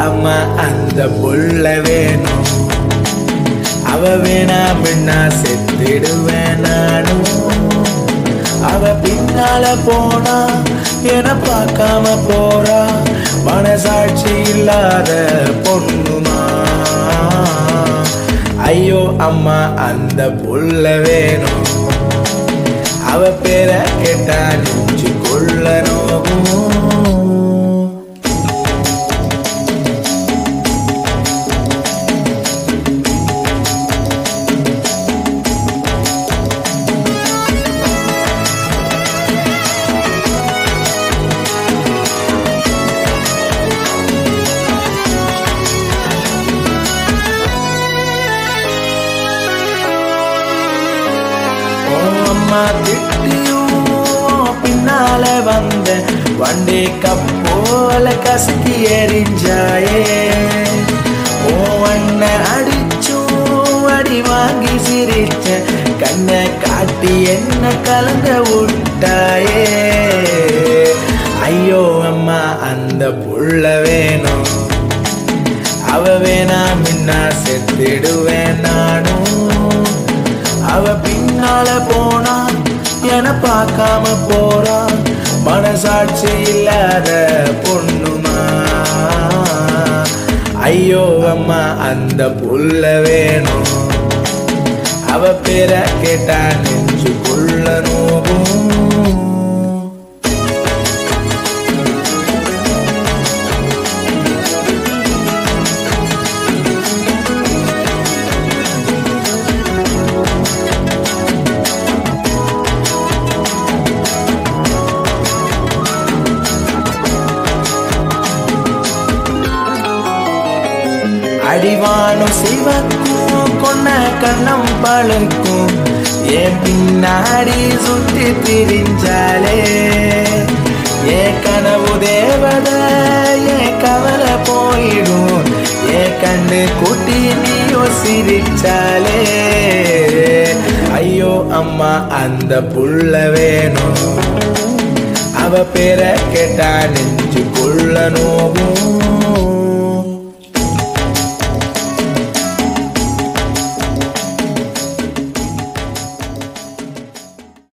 அம்மா அந்த புள்ள வேணும் அவ வேணாமின்னா செத்திடுவேன் நானும் அவ பின்னால போனா என பார்க்காம போறா மனசாட்சி இல்லாத பொண்ணுமா ஐயோ அம்மா அந்த புள்ள வேணும் அவ பேரை கேட்டா நெஞ்சு கொள்ள நோகும் ஓ அம்மா திட்டியும் பின்னால வந்த வண்டி கப்போல கசக்கி எரிஞ்சாயே ஓ அண்ண அடிச்சும் அடி வாங்கி சிரிச்ச கண்ணை காட்டி என்ன கலங்க விட்டாயே ஐயோ அம்மா அந்த புள்ள வேணும் அவ வேணா முன்னா செத்திடுவேன் நானும் அவ பின்னால போனா என பார்க்காம போறா மனசாட்சி இல்லாத பொண்ணுமா ஐயோ அம்மா அந்த புள்ள வேணும் அவ பேரை கேட்டா நெஞ்சுக்குள்ள நோகும் அடிவானும் சிவக்கும் கொன்ன கண்ணம் பழுக்கும் என் பின்னாடி சுத்தி திரிஞ்சாலே என் கனவு தேவத என் கவலை போயிடும் என் கண்ணு குட்டி நீயும் சிரிச்சாலே ஐயோ அம்மா அந்த புள்ள வேணும் அவ பேரை கேட்டா நெஞ்சுக்குள்ள நோகும்